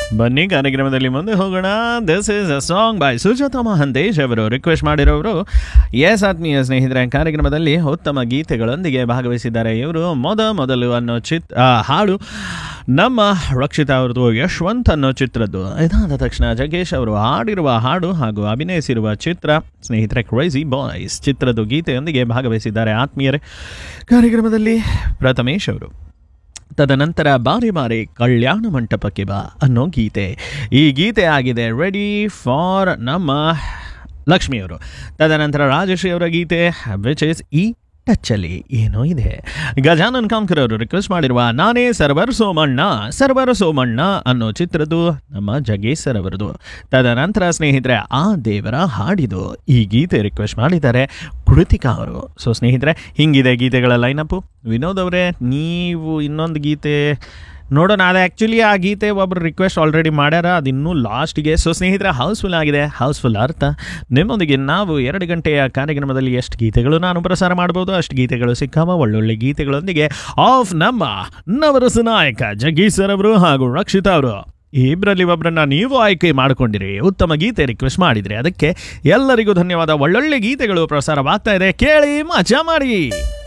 ಬನ್ನಿ ಕಾರ್ಯಕ್ರಮದಲ್ಲಿ ಮುಂದೆ ಹೋಗೋಣ this is a song by Sujatha Mahantesh ಅವರು ರಿಕ್ವೆಸ್ಟ್ ಮಾಡಿರೋರು ಎಸ್ ಆತ್ಮೀಯ ಸ್ನೇಹಿತರೆ ಕಾರ್ಯಕ್ರಮದಲ್ಲಿ ಉತ್ತಮ ಗೀತೆಗಳೊಂದಿಗೆ ಭಾಗವಹಿಸಿದ್ದಾರೆ ಇವರು ಮೊದ ಮೊದಲು ಅನ್ನೋ ಚಿತ್ ಆ, ಹಾಡು ನಮ್ಮ ರಕ್ಷಿತಾ ಅವ್ರದ್ದು ಯಶವಂತ್ ಅನ್ನೋ ಚಿತ್ರದ್ದು ಇದಾದ ತಕ್ಷಣ ಜಗ್ಗೇಶ್ ಅವರು ಹಾಡಿರುವ ಹಾಡು ಹಾಗೂ ಅಭಿನಯಿಸಿರುವ ಚಿತ್ರ ಸ್ನೇಹಿತರೆ ಕ್ರೈಸಿ ಬಾಯ್ಸ್ ಚಿತ್ರದ ಗೀತೆಯೊಂದಿಗೆ ಭಾಗವಹಿಸಿದ್ದಾರೆ ಆತ್ಮೀಯರೇ ಕಾರ್ಯಕ್ರಮದಲ್ಲಿ ಪ್ರಥಮೇಶ್ ಅವರು ತದನಂತರ ಬಾರಿ ಬಾರಿ ಕಲ್ಯಾಣ ಮಂಟಪಕ್ಕೆ ಬಾ ಅನ್ನೋ ಗೀತೆ ಈ ಗೀತೆ ಆಗಿದೆ ರೆಡಿ ಫಾರ್ ನಮ್ಮ ಲಕ್ಷ್ಮಿಯವರು ತದನಂತರ ರಾಜಶ್ರೀ ಅವರ ಗೀತೆ ವಿಚ್ ಇಸ್ ಈ ಟಚ್ಚಲ್ಲಿ ಏನೋ ಇದೆ ಗಜಾನನ್ ಕಾಂಕರ್ ಅವರು ರಿಕ್ವೆಸ್ಟ್ ಮಾಡಿರುವ ನಾನೇ ಸರ್ವರ್ ಸೋಮಣ್ಣ ಸರ್ವರ್ ಸೋಮಣ್ಣ ಅನ್ನೋ ಚಿತ್ರದ್ದು ನಮ್ಮ ಜಗೇಶ್ ಸರ್ ಅವರದು ತದನಂತರ ಸ್ನೇಹಿತರೆ ಆ ದೇವರ ಹಾಡಿದು ಈ ಗೀತೆ ರಿಕ್ವೆಸ್ಟ್ ಮಾಡಿದ್ದಾರೆ ಕೃತಿಕಾ ಅವರು ಸೊ ಸ್ನೇಹಿತರೆ ಹಿಂಗಿದೆ ಗೀತೆಗಳ ಲೈನಪ್ಪು ವಿನೋದ್ ಅವರೇ ನೀವು ಇನ್ನೊಂದು ಗೀತೆ ನೋಡೋಣ ಅದು ಆ್ಯಕ್ಚುಲಿ ಆ ಗೀತೆ ಒಬ್ರು ರಿಕ್ವೆಸ್ಟ್ ಆಲ್ರೆಡಿ ಮಾಡ್ಯಾರ ಅದು ಇನ್ನೂ ಲಾಸ್ಟಿಗೆ ಸೊ ಸ್ನೇಹಿತರೆ ಹೌಸ್ಫುಲ್ ಆಗಿದೆ ಹೌಸ್ಫುಲ್ ಅರ್ಥ ನಿಮ್ಮೊಂದಿಗೆ ನಾವು ಎರಡು ಗಂಟೆಯ ಕಾರ್ಯಕ್ರಮದಲ್ಲಿ ಎಷ್ಟು ಗೀತೆಗಳು ನಾನು ಪ್ರಸಾರ ಮಾಡ್ಬೋದು ಅಷ್ಟು ಗೀತೆಗಳು ಸಿಕ್ಕಾವ ಒಳ್ಳೊಳ್ಳೆ ಗೀತೆಗಳೊಂದಿಗೆ ಆಫ್ ನಮ್ಮ ನವರಸ ನಾಯಕ ಜಗೀಶ್ ಸರ್ ಅವರು ಹಾಗೂ ರಕ್ಷಿತಾ ಅವರು ಇಬ್ಬರಲ್ಲಿ ಒಬ್ಬರನ್ನ ನೀವು ಆಯ್ಕೆ ಮಾಡಿಕೊಂಡಿರಿ ಉತ್ತಮ ಗೀತೆ ರಿಕ್ವೆಸ್ಟ್ ಮಾಡಿದ್ರಿ ಅದಕ್ಕೆ ಎಲ್ಲರಿಗೂ ಧನ್ಯವಾದ ಒಳ್ಳೊಳ್ಳೆ ಗೀತೆಗಳು ಪ್ರಸಾರವಾಗ್ತಾ ಇದೆ ಕೇಳಿ ಮಜಾ ಮಾಡಿ